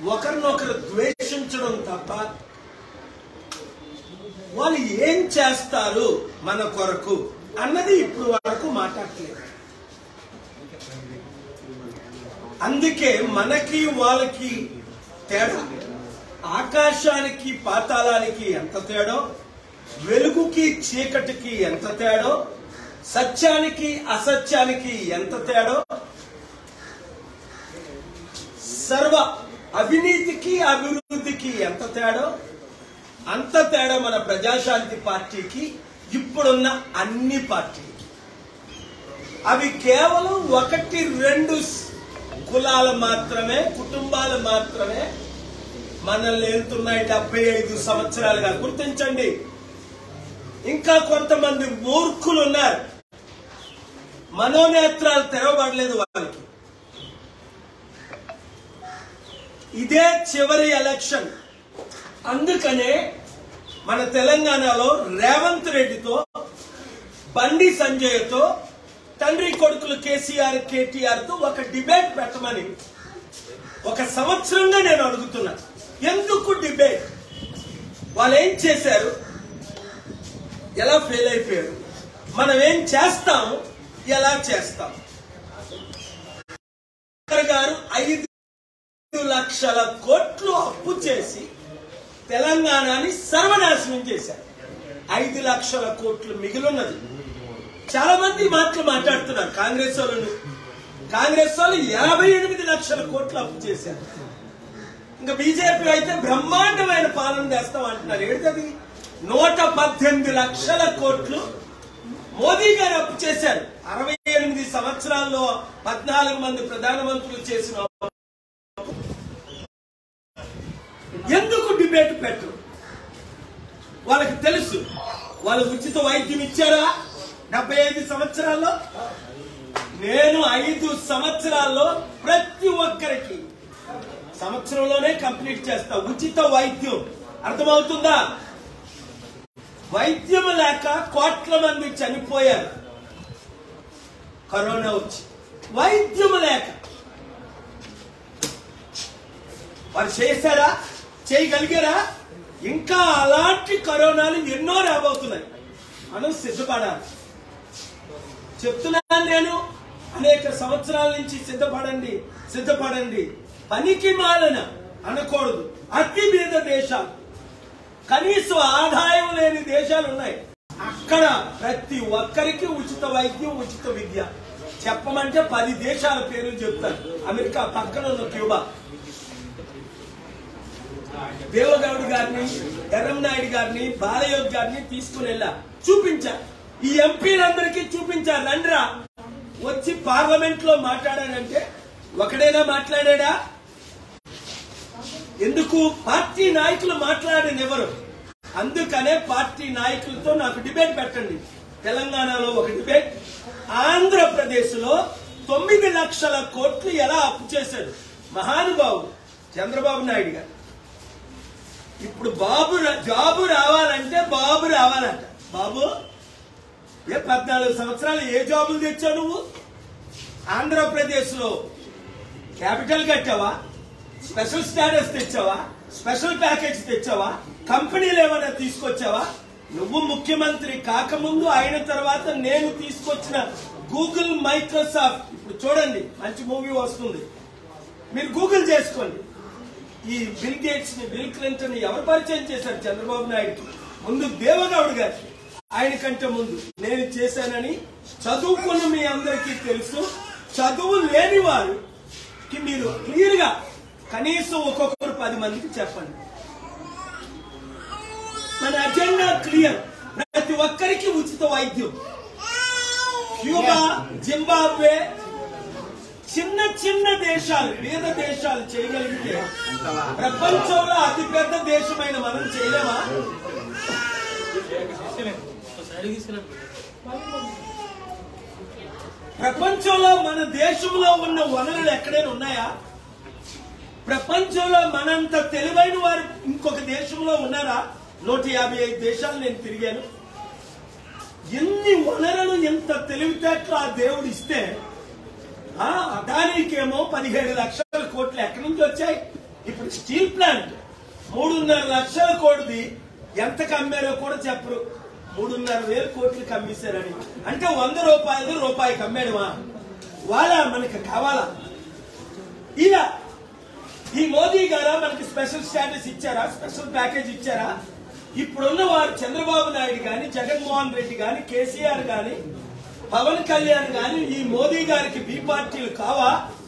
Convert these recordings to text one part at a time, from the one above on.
ఒకరినొకరు ద్వేషించడం తప్ప వాళ్ళు ఏం చేస్తారు మన కొరకు అన్నది ఇప్పుడు వరకు మాట్లాడలేదు అందుకే మనకి వాళ్ళకి తేడా ఆకాశానికి పాతాళానికి ఎంత తేడో వెలుగుకి చీకటికి ఎంత తేడో సత్యానికి అసత్యానికి ఎంత తేడో సర్వ అవినీతికి అభివృద్ధికి ఎంత తేడో అంత తేడా మన ప్రజాశాంతి పార్టీకి ఇప్పుడున్న అన్ని పార్టీలకి అవి కేవలం ఒకటి రెండు స్- కులాలు మాత్రమే కుటుంబాలు మాత్రమే మనల్ని వెళ్తున్నాయి డెబ్బై ఐదు సంవత్సరాలుగా గుర్తించండి ఇంకా కొంతమంది మూర్ఖులు ఉన్నారు మనోనేత్రాలు తెరవబడలేదు వాళ్ళకి ఇదే చివరి ఎలక్షన్ అందుకనే మన తెలంగాణలో రేవంత్ రెడ్డితో బండి సంజయ్తో తండ్రి కొడుకులు కేసీఆర్ కేటీఆర్ తో ఒక డిబేట్ పెట్టమని ఒక సంవత్సరంగా నేను అడుగుతున్నా ఎందుకు డిబేట్ వాళ్ళు ఏం చేశారు ఎలా ఫెయిల్ అయిపోయారు మనం ఏం చేస్తాం ఎలా చేస్తాం గారు ఐదు లక్షల కోట్లు అప్పు చేసి తెలంగాణని సర్వనాశనం చేశారు ఐదు లక్షల కోట్లు మిగిలిన్నది చాలా మంది మాటలు మాట్లాడుతున్నారు కాంగ్రెస్ వాళ్ళు కాంగ్రెస్ వాళ్ళు యాభై ఎనిమిది లక్షల కోట్లు అప్పు చేశారు ఇంకా బీజేపీ అయితే బ్రహ్మాండమైన పాలన చేస్తాం అంటున్నారు ఏంటది నూట పద్దెనిమిది లక్షల కోట్లు మోదీ గారు అప్పు చేశారు అరవై ఎనిమిది సంవత్సరాల్లో పద్నాలుగు మంది ప్రధానమంత్రులు చేసిన అప్పు. ఎందుకు డిబేట్ పెట్టరు వాళ్ళకి తెలుసు వాళ్ళు ఉచిత వైద్యం ఇచ్చారా డెబ్బై ఐదు సంవత్సరాల్లో నేను ఐదు సంవత్సరాల్లో ప్రతి ఒక్కరికి సంవత్సరంలోనే కంప్లీట్ చేస్తా ఉచిత వైద్యం అర్థమవుతుందా వైద్యం లేక కోట్ల మంది చనిపోయారు కరోనా వచ్చి వైద్యం లేక వారు చేశారా చేయగలిగారా ఇంకా అలాంటి కరోనాలు ఎన్నో రాబోతున్నాయి మనం సిద్ధపడాలి చెప్తున్నాను నేను అనేక సంవత్సరాల నుంచి సిద్ధపడండి సిద్ధపడండి పనికి మాలన అనకూడదు అతి మీద దేశాలు కనీసం ఆదాయం లేని దేశాలు ఉన్నాయి అక్కడ ప్రతి ఒక్కరికి ఉచిత వైద్యం ఉచిత విద్య చెప్పమంటే పది దేశాల పేర్లు చెప్తాను అమెరికా పక్కన ఉన్న క్యూబా దేవగౌడ్ గారిని ఎర్రంనాయుడు గారిని బాలయోగ్ గారిని తీసుకుని వెళ్ళా చూపించా ఈ ఎంపీలందరికీ చూపించా రండ్రా వచ్చి పార్లమెంట్ లో మాట్లాడారంటే ఒకడైనా మాట్లాడాడా ఎందుకు పార్టీ నాయకులు మాట్లాడనివ్వరు అందుకనే పార్టీ నాయకులతో నాకు డిబేట్ పెట్టండి తెలంగాణలో ఒక డిబేట్ ఆంధ్రప్రదేశ్ లో తొమ్మిది లక్షల కోట్లు ఎలా అప్పు చేశాడు మహానుభావుడు చంద్రబాబు నాయుడు గారు ఇప్పుడు బాబు రా- జాబు రావాలంటే బాబు రావాలంట బాబు ఏ పద్నాలుగు సంవత్సరాలు ఏ జాబులు తెచ్చావు నువ్వు ఆంధ్రప్రదేశ్ లో క్యాపిటల్ కట్టావా స్పెషల్ స్టాటస్ తెచ్చావా స్పెషల్ ప్యాకేజ్ తెచ్చావా కంపెనీలు ఏమైనా తీసుకొచ్చావా నువ్వు ముఖ్యమంత్రి కాకముందు అయిన తర్వాత నేను తీసుకొచ్చిన గూగుల్ మైక్రోసాఫ్ట్ ఇప్పుడు చూడండి మంచి మూవీ వస్తుంది మీరు గూగుల్ చేసుకోండి ఈ బిల్ గేట్స్ ని బిల్ క్లింటన్ ని ఎవరు పరిచయం చేశారు చంద్రబాబు నాయుడుకి ముందు దేవగౌడ్ గారు ఆయన కంటే ముందు నేను చేశానని చదువుకున్న మీ అందరికీ తెలుసు చదువు లేని వారికి మీరు క్లియర్ గా కనీసం ఒక్కొక్కరు పది మందికి చెప్పండి మన అజెండా క్లియర్ ప్రతి ఒక్కరికి ఉచిత వైద్యం క్యూబా జింబాబ్వే చిన్న చిన్న దేశాలు పేద దేశాలు చేయగలిగితే ప్రపంచంలో అతి పెద్ద దేశమైన మనం చేయలేమా ప్రపంచంలో మన దేశంలో ఉన్న వనరులు ఎక్కడైనా ఉన్నాయా ప్రపంచంలో మనంత తెలివైన వారు ఇంకొక దేశంలో ఉన్నారా నూట యాభై ఐదు దేశాలు నేను తిరిగాను ఎన్ని వనరులు ఎంత తెలివితేటలు ఆ దేవుడు ఇస్తే ఆ అదానికేమో పదిహేడు లక్షల కోట్లు ఎక్కడి నుంచి వచ్చాయి ఇప్పుడు స్టీల్ ప్లాంట్ మూడున్నర లక్షల కోటిది ఎంతకు అమ్మారో కూడా చెప్పరు మూడున్నర వేల కోట్లకి అమ్మేశారని అంటే వంద రూపాయలు రూపాయికి అమ్మేడమా వాళ్ళ మనకి కావాలా ఇలా ఈ మోదీ గారా మనకి స్పెషల్ స్టాటస్ ఇచ్చారా స్పెషల్ ప్యాకేజ్ ఇచ్చారా ఇప్పుడున్న వారు చంద్రబాబు నాయుడు గాని జగన్మోహన్ రెడ్డి గాని కేసీఆర్ గాని పవన్ కళ్యాణ్ గాని ఈ మోదీ గారికి బి పార్టీలు కావా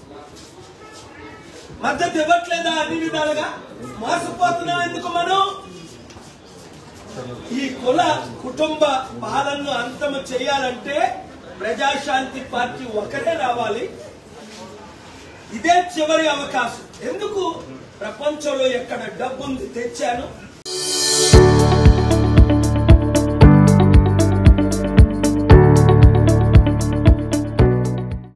మద్దతు ఇవ్వట్లేదా అన్ని విధాలుగా మోసపోతున్నాం ఎందుకు మనం ఈ కుల కుటుంబ పాలనను అంతము చేయాలంటే ప్రజాశాంతి పార్టీ ఒకరే రావాలి ఇదే చివరి అవకాశం ఎందుకు ప్రపంచంలో ఎక్కడ డబ్బు ఉంది తెచ్చాను